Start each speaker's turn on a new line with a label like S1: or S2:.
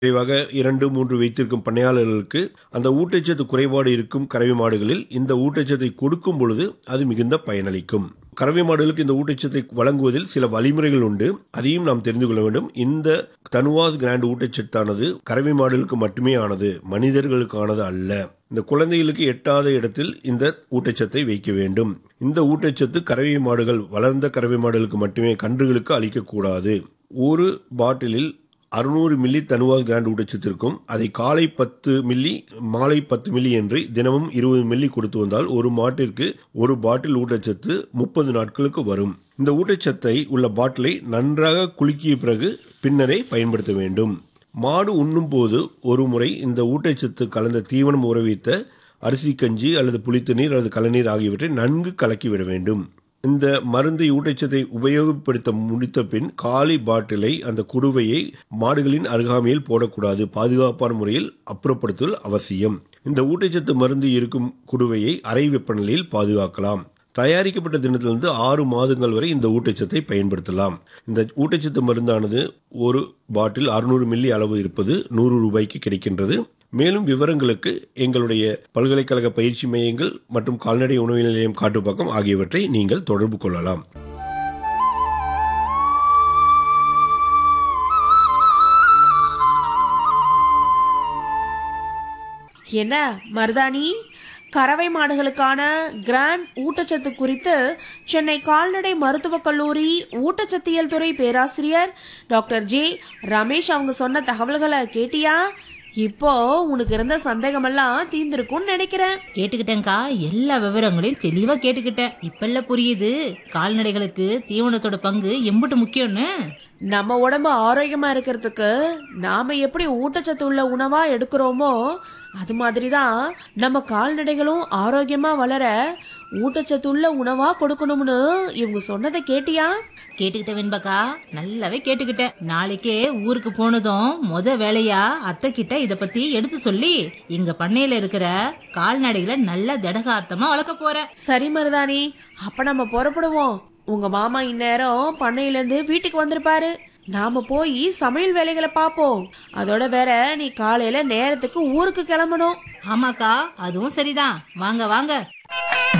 S1: விரைவாக இரண்டு மூன்று வைத்திருக்கும் பண்ணையாளர்களுக்கு அந்த ஊட்டச்சத்து குறைபாடு இருக்கும் கறவை மாடுகளில் இந்த ஊட்டச்சத்தை கொடுக்கும் பொழுது அது மிகுந்த பயனளிக்கும் கறவை மாடுகளுக்கு இந்த ஊட்டச்சத்தை வழங்குவதில் சில வழிமுறைகள் உண்டு அதையும் நாம் தெரிந்து கொள்ள வேண்டும் இந்த தனுவாஸ் கிராண்ட் ஊட்டச்சத்தானது கறவை மாடுகளுக்கு மட்டுமே ஆனது மனிதர்களுக்கானது அல்ல இந்த குழந்தைகளுக்கு எட்டாத இடத்தில் இந்த ஊட்டச்சத்தை வைக்க வேண்டும் இந்த ஊட்டச்சத்து கறவை மாடுகள் வளர்ந்த கறவை மாடுகளுக்கு மட்டுமே கன்றுகளுக்கு அளிக்கக்கூடாது ஒரு பாட்டிலில் அறுநூறு மில்லி தனுவால் கிராண்ட் ஊட்டச்சத்திற்கும் அதை காலை பத்து மில்லி மாலை பத்து மில்லி என்று தினமும் இருபது மில்லி கொடுத்து வந்தால் ஒரு மாட்டிற்கு ஒரு பாட்டில் ஊட்டச்சத்து முப்பது நாட்களுக்கு வரும் இந்த ஊட்டச்சத்தை உள்ள பாட்டிலை நன்றாக குலுக்கிய பிறகு பின்னரே பயன்படுத்த வேண்டும் மாடு உண்ணும் போது ஒரு முறை இந்த ஊட்டச்சத்து கலந்த தீவனம் ஊற வைத்த அரிசி கஞ்சி அல்லது புளித்தண்ணீர் அல்லது கலநீர் ஆகியவற்றை நன்கு கலக்கிவிட வேண்டும் இந்த மருந்தை ஊட்டச்சத்தை உபயோகப்படுத்த முடித்த பின் காலி பாட்டிலை அந்த குடுவையை மாடுகளின் அருகாமையில் போடக்கூடாது பாதுகாப்பான முறையில் அப்புறப்படுத்துதல் அவசியம் இந்த ஊட்டச்சத்து மருந்து இருக்கும் குடுவையை அறை வெப்பநிலையில் பாதுகாக்கலாம் தயாரிக்கப்பட்ட தினத்திலிருந்து ஆறு மாதங்கள் வரை இந்த ஊட்டச்சத்தை பயன்படுத்தலாம் இந்த ஊட்டச்சத்து மருந்தானது ஒரு பாட்டில் அறுநூறு மில்லி அளவு இருப்பது நூறு ரூபாய்க்கு கிடைக்கின்றது மேலும் விவரங்களுக்கு எங்களுடைய பல்கலைக்கழக பயிற்சி மையங்கள் மற்றும் கால்நடை உணவு நிலையம் காட்டுப்பாக்கம் ஆகியவற்றை நீங்கள் தொடர்பு கொள்ளலாம்
S2: என்ன மருதாணி கறவை மாடுகளுக்கான கிராண்ட் ஊட்டச்சத்து குறித்து சென்னை கால்நடை மருத்துவக் கல்லூரி ஊட்டச்சத்தியல் துறை பேராசிரியர் டாக்டர் ஜே ரமேஷ் அவங்க சொன்ன தகவல்களை கேட்டியா இப்போ உனக்கு இருந்த சந்தேகமெல்லாம் தீர்ந்திருக்கும்னு நினைக்கிறேன்
S3: கேட்டுக்கிட்டேன்க்கா எல்லா விவரங்களையும் தெளிவா கேட்டுக்கிட்டேன் இப்பெல்லாம் புரியுது கால்நடைகளுக்கு தீவனத்தோட பங்கு எம்புட்டு முக்கியம்னு
S2: நம்ம உடம்பு ஆரோக்கியமா இருக்கிறதுக்கு நாம எப்படி ஊட்டச்சத்து உள்ள உணவா எடுக்கிறோமோ அது மாதிரி தான் நம்ம கால்நடைகளும் ஆரோக்கியமா வளர ஊட்டச்சத்து உள்ள உணவா கொடுக்கணும்னு இவங்க சொன்னதை கேட்டியா
S3: கேட்டுக்கிட்டேன் வெண்பக்கா நல்லாவே கேட்டுக்கிட்டேன் நாளைக்கே ஊருக்கு போனதும் முத வேலையா அத்தை கிட்ட இத பத்தி எடுத்து சொல்லி எங்க பண்ணையில இருக்கிற கால்நடைகளை நல்லா திடகார்த்தமா வளர்க்க போறேன்
S2: சரி மருதாணி அப்ப நம்ம புறப்படுவோம் உங்க மாமா இந்நேரம் பண்ணையில இருந்து வீட்டுக்கு வந்திருப்பாரு நாம போய் சமையல் வேலைகளை பார்ப்போம் அதோட வேற நீ காலையில நேரத்துக்கு ஊருக்கு கிளம்பணும்
S3: ஆமாக்கா அதுவும் சரிதான் வாங்க வாங்க